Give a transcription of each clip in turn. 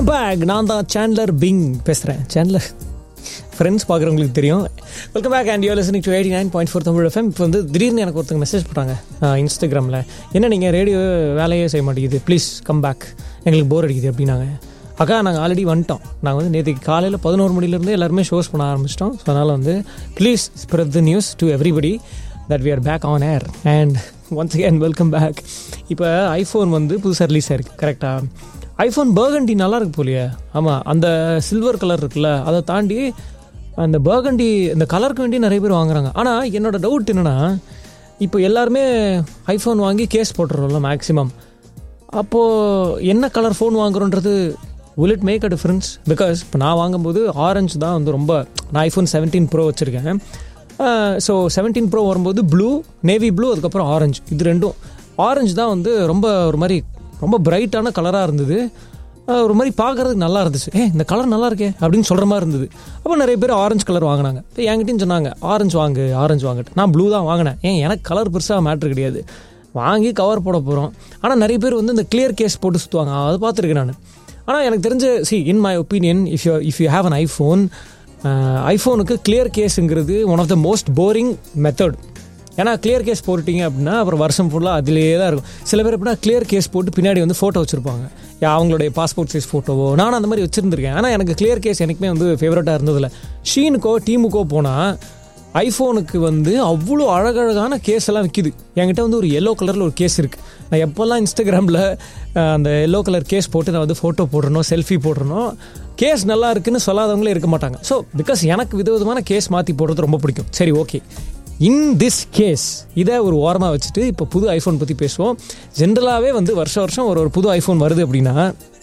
welcome back நான் தான் Chandler Bing பேசுகிறேன் சேண்ட்லர் ஃப்ரெண்ட்ஸ் பார்க்குறவங்களுக்கு தெரியும் welcome back and you listening to eighty nine point four Tamil FM இப்போ வந்து திடீர்னு எனக்கு ஒருத்தங்க மெசேஜ் போட்டாங்க இன்ஸ்டாகிராமில் என்ன நீங்கள் ரேடியோ வேலையே செய்ய மாட்டேங்குது ப்ளீஸ் கம் பேக் எங்களுக்கு போர் அடிக்குது அப்படின்னாங்க அக்கா நாங்கள் ஆல்ரெடி வந்துட்டோம் நாங்கள் வந்து நேற்றுக்கு காலையில் பதினோரு மணிலேருந்து எல்லாருமே ஷோஸ் பண்ண ஆரம்பிச்சிட்டோம் ஸோ அதனால் வந்து please spread the news to everybody that we are back on air and once again welcome back இப்போ ஐஃபோன் வந்து புதுசாக ரிலீஸ் ஆயிருக்கு கரெக்டாக ஐஃபோன் பர்கண்டி நல்லா இருக்கு போலியே ஆமாம் அந்த சில்வர் கலர் இருக்குல்ல அதை தாண்டி அந்த பர்கண்டி இந்த கலருக்கு வேண்டி நிறைய பேர் வாங்குறாங்க ஆனால் என்னோட டவுட் என்னென்னா இப்போ எல்லாருமே ஐஃபோன் வாங்கி கேஸ் போட்டுறோம்ல மேக்ஸிமம் அப்போது என்ன கலர் ஃபோன் வாங்குறோன்றது will it make a difference because இப்போ நான் வாங்கும்போது ஆரஞ்சு தான் வந்து ரொம்ப நான் ஐஃபோன் செவன்டீன் ப்ரோ வச்சுருக்கேன் ஸோ செவன்டீன் ப்ரோ வரும்போது ப்ளூ நேவி ப்ளூ அதுக்கப்புறம் ஆரஞ்சு இது ரெண்டும் ஆரஞ்சு தான் வந்து ரொம்ப ஒரு மாதிரி ரொம்ப பிரைட்டான கலராக இருந்தது ஆஹ் ஒரு மாதிரி பார்க்கறதுக்கு நல்லா இருந்துச்சு ஏ இந்த கலர் நல்லா இருக்கே அப்படின்னு சொல்கிற மாதிரி இருந்தது அப்போ நிறைய பேர் ஆரஞ்சு கலர் வாங்கினாங்க இப்போ என்கிட்டயும் சொன்னாங்க ஆரஞ்சு வாங்கு ஆரஞ்சு வாங்கிட்டு நான் ப்ளூ தான் வாங்கினேன் ஏன் எனக்கு கலர் பெருசாக மேட்ரு கிடையாது வாங்கி கவர் போட போகிறோம் ஆனால் நிறைய பேர் வந்து இந்த கிளியர் கேஸ் போட்டு சுற்றுவாங்க அதை பார்த்துருக்கேன் நான் ஆனால் எனக்கு தெரிஞ்ச see in my opinion if you if you have an iPhone ஐஃபோனுக்கு கிளியர் கேஸுங்கிறது one of the most boring method ஏன்னா கிளியர் கேஸ் போட்டுட்டீங்க அப்படின்னா அப்புறம் வருஷம் ஃபுல்லாக அதிலேயே தான் இருக்கும் சில பேர் எப்படின்னா கிளியர் கேஸ் போட்டு பின்னாடி வந்து ஃபோட்டோ வச்சுருப்பாங்க யா, அவங்களுடைய பாஸ்போர்ட் சைஸ் ஃபோட்டோவோ நானும் அந்த மாதிரி வச்சுருந்துருக்கேன் ஆனால் எனக்கு கிளியர் கேஸ் எனக்குமே வந்து ஃபேவரட்டாக இருந்ததில்ல ஷீனுக்கோ டீமுக்கோ போனால் ஐஃபோனுக்கு வந்து அவ்வளோ அழகழகான கேஸ் எல்லாம் விற்கிது என்கிட்ட வந்து ஒரு எல்லோ கலரில் ஒரு கேஸ் இருக்குது நான் எப்போல்லாம் இன்ஸ்டாகிராமில் அந்த எல்லோ கலர் கேஸ் போட்டு நான் வந்து ஃபோட்டோ போடுறனோ செல்ஃபி போடுறனோ கேஸ் நல்லா இருக்குன்னு சொல்லாதவங்களே இருக்க மாட்டாங்க ஸோ பிகாஸ் எனக்கு விதவிதமான கேஸ் மாற்றி போடுறது ரொம்ப பிடிக்கும் சரி ஓகே இன் திஸ் கேஸ் இதை ஒரு ஓரமாக வச்சுட்டு இப்போ புது ஐஃபோன் பற்றி பேசுவோம் ஜென்ரலாகவே வந்து வருஷம் வருஷம் ஒரு ஒரு புது ஐஃபோன் வருது அப்படின்னா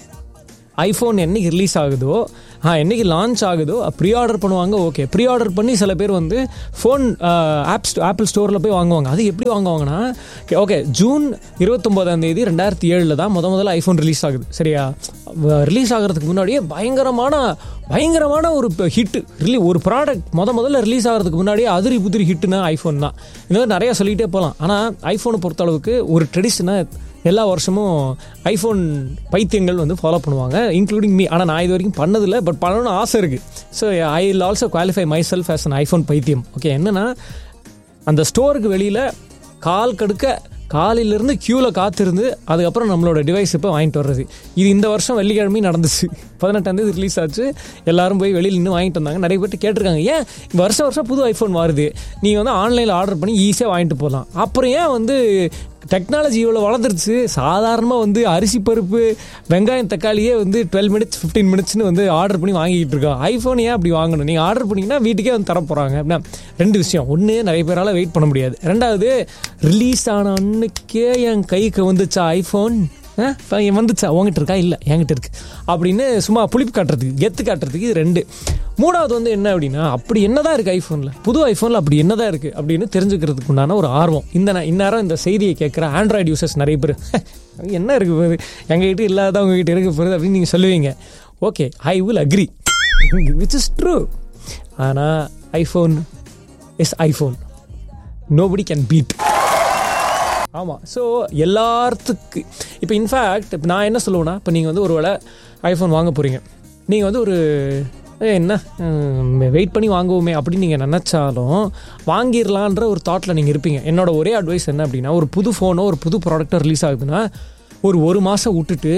ஐஃபோன் என்னைக்கு ரிலீஸ் ஆகுதோ ஆ என்னைக்கு லான்ச் ஆகுதோ ப்ரீ ஆர்டர் பண்ணுவாங்க ஓகே ப்ரீ ஆர்டர் பண்ணி சில பேர் வந்து ஃபோன் ஆப் ஆப்பிள் ஸ்டோரில் போய் வாங்குவாங்க அது எப்படி வாங்குவாங்கன்னா ஓகே ஜூன் இருபத்தொம்போதாம் தேதி ரெண்டாயிரத்தி ஏழில் தான் முத முதல்ல ஐஃபோன் ரிலீஸ் ஆகுது சரியா ரிலீஸ் ஆகிறதுக்கு முன்னாடியே பயங்கரமான பயங்கரமான ஒரு ஹிட்டு ரிலீ ஒரு ப்ராடக்ட் முத முதல்ல ரிலீஸ் ஆகிறதுக்கு முன்னாடியே அதிரி புதிரி ஹிட்டுனா ஐஃபோன் தான் இந்த மாதிரி நிறையா சொல்லிகிட்டே போகலாம் ஆனால் ஐஃபோனை பொறுத்தளவுக்கு ஒரு ட்ரெடிஷனாக எல்லா வருஷமும் ஐஃபோன் பைத்தியங்கள் வந்து ஃபாலோ பண்ணுவாங்க இன்க்ளூடிங் மீ ஆனால் நான் இது வரைக்கும் பண்ணதில்லை பட் பண்ணணும்னு ஆசை இருக்குது so I will also qualify my self as an iPhone பைத்தியம் ஓகே என்னென்னா அந்த ஸ்டோருக்கு வெளியில் கால் கடுக்க காலையிலேருந்து க்யூவில் காத்திருந்து அதுக்கப்புறம் நம்மளோட டிவைஸ் இப்போ வாங்கிட்டு வர்றது இது இந்த வருஷம் வெள்ளிக்கிழமையும் நடந்துச்சு பதினெட்டாம் தேதி ரிலீஸ் ஆச்சு எல்லாரும் போய் வெளியில் நின்று வாங்கிட்டு வந்தாங்க நிறைய பேர்ட்டு கேட்டிருக்காங்க ஏன் வருஷம் வருஷம் புது ஐஃபோன் வருது நீங்கள் வந்து ஆன்லைனில் ஆர்டர் பண்ணி ஈஸியாக வாங்கிட்டு போகலாம் அப்புறம் ஏன் வந்து டெக்னாலஜி இவ்வளோ வளர்ந்துருச்சு சாதாரணமாக வந்து அரிசி பருப்பு வெங்காயம் தக்காளியே வந்து டுவெல் மினிட்ஸ் ஃபிஃப்டீன் மினிட்ஸ்னு வந்து ஆர்டர் பண்ணி வாங்கிட்டு இருக்கோம் ஐஃபோன் ஏன் அப்படி வாங்கணும் நீங்கள் ஆர்டர் பண்ணிங்கன்னா வீட்டுக்கே வந்து தர போகிறாங்க அப்படின்னா ரெண்டு விஷயம் ஒன்று நிறைய பேரால் வெயிட் பண்ண முடியாது ரெண்டாவது ரிலீஸ் ஆன அன்னைக்கே என் கைக்கு வந்துச்சா ஐஃபோன் வந்துச்சா உங்ககிட்ட இருக்கா இல்லை என்கிட்ட இருக்கு அப்படின்னு சும்மா புளிப்பு காட்டுறதுக்கு கெத்து காட்டுறதுக்கு இது ரெண்டு மூணாவது வந்து என்ன அப்படின்னா அப்படி என்னதான் இருக்கு ஐஃபோனில் புது ஐஃபோனில் அப்படி என்னதான் இருக்கு அப்படின்னு தெரிஞ்சுக்கிறதுக்கு உண்டான ஒரு ஆர்வம் இந்த நே- இந்நேரம் இந்த செய்தியை கேட்குற ஆண்ட்ராய்டு யூசர்ஸ் நிறைய பேர் என்ன இருக்கு போகுது எங்ககிட்ட இல்லாத உங்ககிட்ட இருக்க போகுது அப்படின்னு நீங்கள் சொல்லுவீங்க okay I will agree which is true ஆனால் iPhone is iPhone nobody can beat ஆமாம் ஸோ எல்லாத்துக்கு இப்போ இன்ஃபேக்ட் இப்போ நான் என்ன சொல்லுவேன்னா இப்போ நீங்கள் வந்து ஒரு வேளை ஐஃபோன் வாங்க போகிறீங்க நீங்கள் வந்து ஒரு ஏய், என்ன வெயிட் பண்ணி வாங்குவோமே அப்படின்னு நீங்கள் நினச்சாலும் வாங்கிடலான்ற ஒரு தாட்டில் நீங்கள் இருப்பீங்க என்னோட ஒரே அட்வைஸ் என்ன அப்படின்னா ஒரு புது ஃபோனோ ஒரு புது ப்ராடக்ட்டோ ரிலீஸ் ஆகுதுன்னா ஒரு ஒரு மாதம் விட்டுட்டு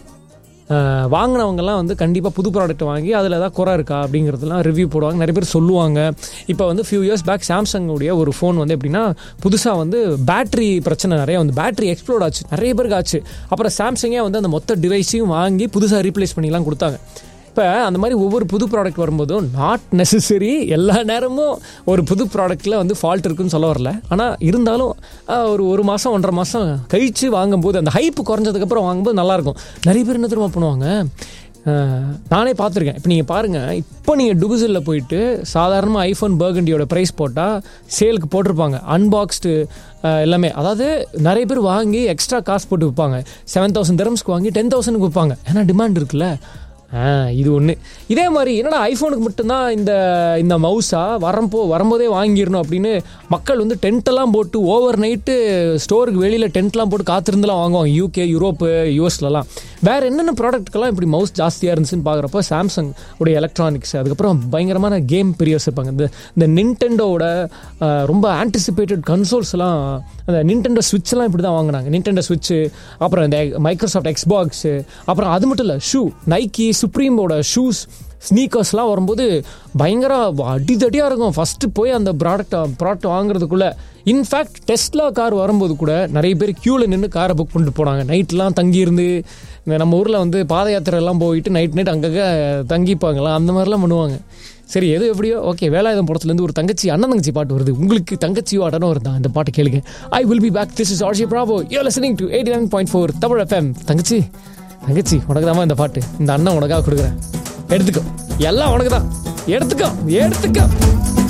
அஹ், வாங்கினவங்கலாம் வந்து கண்டிப்பாக புது ப்ராடக்ட் வாங்கி அதில் ஏதாவது குறை இருக்கா அப்படிங்கிறதுலாம் ரிவ்யூ போடுவாங்க நிறைய பேர் சொல்லுவாங்க இப்போ வந்து ஃபியூ இயர்ஸ் பேக் சாம்சங்குடைய ஒரு ஃபோன் வந்து எப்படின்னா புதுசாக வந்து பேட்டரி பிரச்சனை நிறைய வந்து பேட்டரி எக்ஸ்ப்ளோட் ஆச்சு நிறைய பேருக்கு ஆச்சு அப்புறம் சாம்சங்கே வந்து அந்த மொத்த டிவைஸையும் வாங்கி புதுசாக ரீப்ளேஸ் பண்ணிலாம் கொடுத்தாங்க இப்போ அந்த மாதிரி ஒவ்வொரு புது ப்ராடக்ட் வரும்போதும் நாட் நெசசரி எல்லா நேரமும் ஒரு புது ப்ராடக்ட்டில் வந்து ஃபால்ட் இருக்குன்னு சொல்ல வரல ஆனால் இருந்தாலும் ஆஹ், ஒரு ஒரு மாதம் ஒன்றரை மாதம் கழித்து வாங்கும்போது அந்த ஹைப் குறைஞ்சதுக்கப்புறம் வாங்கும்போது நல்லாயிருக்கும் நிறைய பேர் என்ன தெரியுமா பண்ணுவாங்க ஆஹ், நானே பார்த்துருக்கேன் இப்போ நீங்கள் பாருங்கள் இப்போ நீங்கள் டுகுசிலில் போயிட்டு சாதாரணமாக ஐஃபோன் பர்கண்டியோட ப்ரைஸ் போட்டால் சேலுக்கு போட்டிருப்பாங்க அன்பாக்ஸ்டு எல்லாமே அதாவது நிறைய பேர் வாங்கி எக்ஸ்ட்ரா காசு போட்டு விற்பாங்க செவன் தௌசண்ட் தரம்ஸ்க்கு வாங்கி டென் தௌசண்ட்க்கு விற்பாங்க ஏன்னா டிமாண்ட் இருக்குல்ல ஆ இது ஒன்று இதே மாதிரி என்னடா ஐஃபோனுக்கு மட்டும்தான் இந்த இந்த மவுஸா வரப்போ வரும்போதே வாங்கிடணும் அப்படின்னு மக்கள் வந்து டென்ட்டெல்லாம் போட்டு ஓவர் நைட்டு ஸ்டோருக்கு வெளியில் டென்ட்லாம் போட்டு காத்திருந்துலாம் வாங்குவாங்க யூகே யூரோப்பு யூஎஸ்லலாம் வேறு என்னென்ன ப்ராடக்ட்டுக்கெல்லாம் இப்படி மவுஸ் ஜாஸ்தியாக இருந்துச்சுன்னு பார்க்குறப்ப சாம்சங் உடைய எலக்ட்ரானிக்ஸ் அதுக்கப்புறம் பயங்கரமான கேம் பிரியர்ஸ் இருப்பாங்க இந்த இந்த நின்டெண்டோட ரொம்ப ஆன்டிசிபேட்டட் கன்சோல்ஸ்லாம் அந்த நின்டெண்டோ ஸ்விட்ச்லாம் இப்படி தான் வாங்கினாங்க நின்டெண்டோ ஸ்விட்ச்சு அப்புறம் இந்த மைக்ரோசாஃப்ட் எக்ஸ்பாக்ஸு அப்புறம் அது மட்டும் இல்லை ஷூ நைக்கி சுப்ரீமோட ஷூஸ் ஸ்னீக்கர்ஸ்லாம் வரும்போது பயங்கர அடிதடியாக இருக்கும் ஃபஸ்ட்டு போய் அந்த ப்ராடக்ட் ப்ராடக்ட் வாங்குறதுக்குள்ளே இன்ஃபேக்ட் டெஸ்ட்லா கார் வரும்போது கூட நிறைய பேர் க்யூவில் நின்று காரை புக் பண்ணிட்டு போனாங்க நைட்லாம் தங்கியிருந்து இந்த நம்ம ஊரில் வந்து பாத யாத்திரை எல்லாம் போயிட்டு நைட் நைட் அங்கங்கே தங்கிப்பாங்களாம் அந்த மாதிரிலாம் பண்ணுவாங்க சரி எது எப்படியோ ஓகே வேலாயுதம் படத்துலேருந்து ஒரு தங்கச்சி அண்ணன் தங்கச்சி பாட்டு வருது உங்களுக்கு தங்கச்சியோ அடனோ இருந்தா அந்த பாட்டு கேளுங்க I will be back this is RJ Bravo you listening to eighty nine point four Tamil FM தங்கச்சி தங்கச்சி உனக்கு தான் இந்த பாட்டு இந்த அண்ணன் உனக்காக கொடுக்குறேன் எடுத்துக்கோ எல்லாம் உனக்கு தான் எடுத்துக்கோ எடுத்துக்கோ